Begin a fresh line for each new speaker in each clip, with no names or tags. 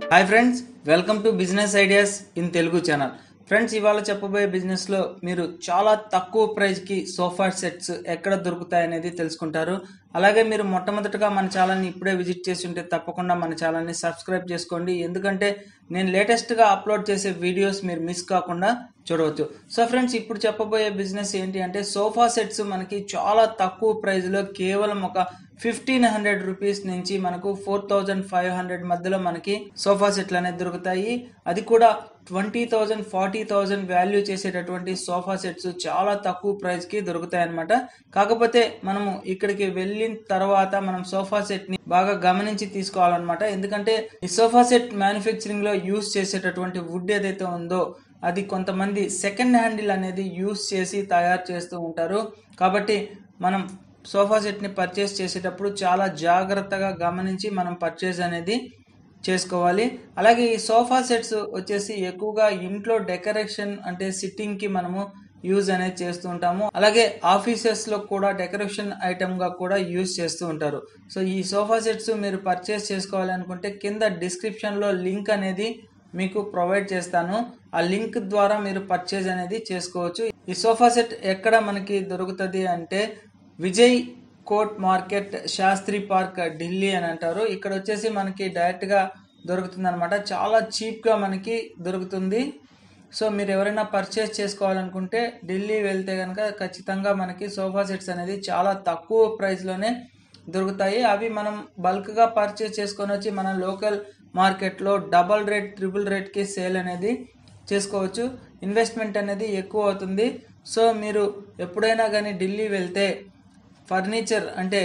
hi friends welcome to business ideas in Telugu channel friends ఇవాళ చెప్పబోయే బిజినెస్లో మీరు చాలా తక్కువ ప్రైస్కి సోఫా సెట్స్ ఎక్కడ దొరుకుతాయి అనేది తెలుసుకుంటారు అలాగే మీరు మొట్టమొదటగా మన ఛానల్ని ఇప్పుడే విజిట్ చేసి ఉంటే తప్పకుండా మన ఛానల్ని సబ్స్క్రైబ్ చేసుకోండి ఎందుకంటే నేను లేటెస్ట్గా అప్లోడ్ చేసే వీడియోస్ మీరు మిస్ కాకుండా చూడవచ్చు సో ఫ్రెండ్స్ ఇప్పుడు చెప్పబోయే బిజినెస్ ఏంటి అంటే సోఫా సెట్స్ మనకి చాలా తక్కువ ప్రైస్లో కేవలం ఒక ఫిఫ్టీన్ హండ్రెడ్ రూపీస్ నుంచి మనకు ఫోర్ థౌజండ్ ఫైవ్ హండ్రెడ్ మధ్యలో మనకి సోఫా సెట్లు అనేది దొరుకుతాయి అది కూడా twenty thousand forty thousand value చేసేటటువంటి సోఫా సెట్స్ చాలా తక్కువ ప్రైస్కి దొరుకుతాయి అనమాట కాకపోతే మనము ఇక్కడికి వెళ్ళిన తర్వాత మనం సోఫా సెట్ని బాగా గమనించి తీసుకోవాలన్నమాట ఎందుకంటే ఈ సోఫా సెట్ మ్యానుఫ్యాక్చరింగ్లో యూస్ చేసేటటువంటి వుడ్ ఏదైతే ఉందో అది కొంతమంది సెకండ్ హ్యాండిల్ అనేది యూస్ చేసి తయారు చేస్తూ ఉంటారు కాబట్టి మనం సోఫా సెట్ని పర్చేస్ చేసేటప్పుడు చాలా జాగ్రత్తగా గమనించి మనం పర్చేస్ అనేది చేసుకోవాలి అలాగే ఈ సోఫా సెట్స్ వచ్చేసి ఎక్కువగా ఇంట్లో డెకరేషన్ అంటే సిట్టింగ్కి మనము యూజ్ అనేది చేస్తూ ఉంటాము అలాగే ఆఫీసెస్లో కూడా డెకరేషన్ ఐటమ్గా కూడా యూజ్ చేస్తూ ఉంటారు సో ఈ సోఫా సెట్స్ మీరు పర్చేస్ చేసుకోవాలి అనుకుంటే కింద డిస్క్రిప్షన్లో లింక్ అనేది మీకు ప్రొవైడ్ చేస్తాను ఆ లింక్ ద్వారా మీరు పర్చేజ్ అనేది చేసుకోవచ్చు ఈ సోఫా సెట్ ఎక్కడ మనకి దొరుకుతుంది అంటే విజయ్ కోట్ మార్కెట్ శాస్త్రి పార్క్ ఢిల్లీ అని అంటారు ఇక్కడ వచ్చేసి మనకి డైరెక్ట్గా దొరుకుతుంది అనమాట చాలా చీప్గా మనకి దొరుకుతుంది సో మీరు ఎవరైనా పర్చేస్ చేసుకోవాలనుకుంటే ఢిల్లీ వెళ్తే కనుక ఖచ్చితంగా మనకి సోఫా సెట్స్ అనేది చాలా తక్కువ ప్రైస్లోనే దొరుకుతాయి అవి మనం బల్క్గా పర్చేస్ చేసుకొని వచ్చి మన లోకల్ మార్కెట్లో డబల్ రేట్ ట్రిపుల్ రేట్కి సేల్ అనేది చేసుకోవచ్చు ఇన్వెస్ట్మెంట్ అనేది ఎక్కువ అవుతుంది సో మీరు ఎప్పుడైనా కానీ ఢిల్లీ వెళ్తే ఫర్నిచర్ అంటే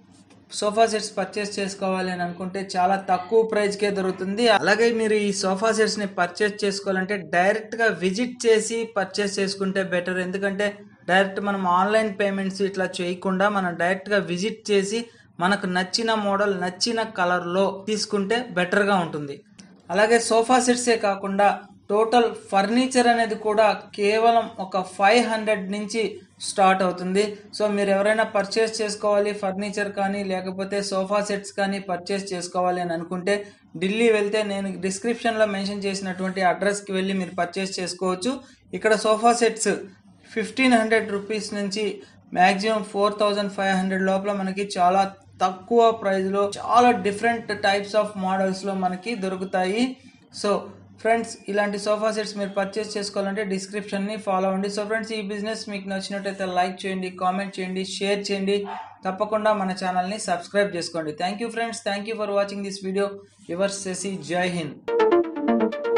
సోఫా సెట్స్ పర్చేస్ చేసుకోవాలి అని అనుకుంటే చాలా తక్కువ ప్రైస్కే దొరుకుతుంది అలాగే మీరు ఈ సోఫా సెట్స్ని పర్చేస్ చేసుకోవాలంటే డైరెక్ట్గా విజిట్ చేసి పర్చేస్ చేసుకుంటే బెటర్ ఎందుకంటే డైరెక్ట్ మనం ఆన్లైన్ పేమెంట్స్ ఇట్లా చేయకుండా మనం డైరెక్ట్గా విజిట్ చేసి మనకు నచ్చిన మోడల్ నచ్చిన కలర్లో తీసుకుంటే బెటర్గా ఉంటుంది అలాగే సోఫా సెట్సే కాకుండా టోటల్ ఫర్నిచర్ అనేది కూడా కేవలం ఒక ఫైవ్ హండ్రెడ్ నుంచి స్టార్ట్ అవుతుంది సో మీరు ఎవరైనా పర్చేస్ చేసుకోవాలి ఫర్నిచర్ కానీ లేకపోతే సోఫా సెట్స్ కానీ పర్చేస్ చేసుకోవాలి అని అనుకుంటే ఢిల్లీ వెళ్తే నేను డిస్క్రిప్షన్లో మెన్షన్ చేసినటువంటి అడ్రస్కి వెళ్ళి మీరు పర్చేస్ చేసుకోవచ్చు ఇక్కడ sofa sets fifteen hundred rupees నుంచి maximum four thousand five hundred లోపల మనకి చాలా తక్కువ ప్రైస్లో చాలా డిఫరెంట్ టైప్స్ ఆఫ్ మోడల్స్లో మనకి దొరుకుతాయి సో ఫ్రెండ్స్ ఇలాంటి సోఫా సెట్స్ మీరు పర్చేస్ చేసుకోవాలంటే డిస్క్రిప్షన్ని ఫాలో అవ్వండి సో ఫ్రెండ్స్ ఈ బిజినెస్ మీకు నచ్చినట్టయితే లైక్ చేయండి కామెంట్ చేయండి షేర్ చేయండి తప్పకుండా మన ఛానల్ని సబ్స్క్రైబ్ చేసుకోండి thank you friends thank you for watching this video your Shashi జై హింద్